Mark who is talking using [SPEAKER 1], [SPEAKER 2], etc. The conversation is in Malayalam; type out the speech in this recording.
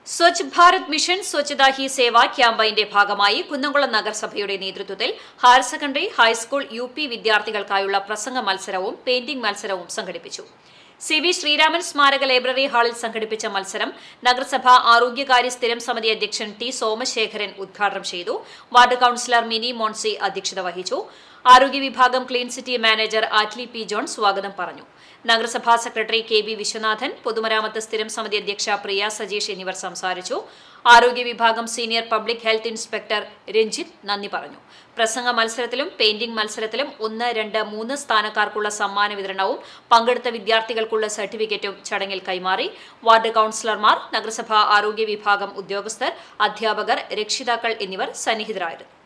[SPEAKER 1] സ്വച്ഛ് ഭാരത് മിഷൻ സ്വച്ഛതാ ഹി സേവ ക്യാമ്പയിന്റെ ഭാഗമായി കുന്നംകുളം നഗരസഭയുടെ നേതൃത്വത്തിൽ higher secondary high school U P വിദ്യാർത്ഥികൾക്കായുള്ള പ്രസംഗ മത്സരവും പെയിന്റിംഗ് മത്സരവും സംഘടിപ്പിച്ചു സി വി ശ്രീരാമൻ സ്മാരക ലൈബ്രറി ഹാളിൽ സംഘടിപ്പിച്ച മത്സരം നഗരസഭ ആരോഗ്യകാര്യ സ്ഥിരം സമിതി അധ്യക്ഷൻ ടി സോമശേഖരൻ ഉദ്ഘാടനം ചെയ്തു വാർഡ് കൌൺസിലർ മിനി മോൺസി അധ്യക്ഷത വഹിച്ചു ആരോഗ്യ വിഭാഗം clean city manager Atli P John സ്വാഗതം പറഞ്ഞു നഗരസഭാ സെക്രട്ടറി കെ ബി വിശ്വനാഥൻ പൊതുമരാമത്ത് സ്ഥിരം സമിതി അധ്യക്ഷ പ്രിയ സജീഷ് എന്നിവർ സംസാരിച്ചു ആരോഗ്യ വിഭാഗം senior public health inspector Ranjith നന്ദി പറഞ്ഞു പ്രസംഗ മത്സരത്തിലും പെയിന്റിംഗ് മത്സരത്തിലും ഒന്ന് രണ്ട് മൂന്ന് സ്ഥാനക്കാർക്കുള്ള സമ്മാന വിതരണവും പങ്കെടുത്ത വിദ്യാർത്ഥികൾക്കുള്ള സർട്ടിഫിക്കറ്റും ചടങ്ങിൽ കൈമാറി വാർഡ് കൌൺസിലർമാർ നഗരസഭാ ആരോഗ്യ വിഭാഗം ഉദ്യോഗസ്ഥർ അധ്യാപകർ രക്ഷിതാക്കൾ എന്നിവർ സന്നിഹിതരായിരുന്നു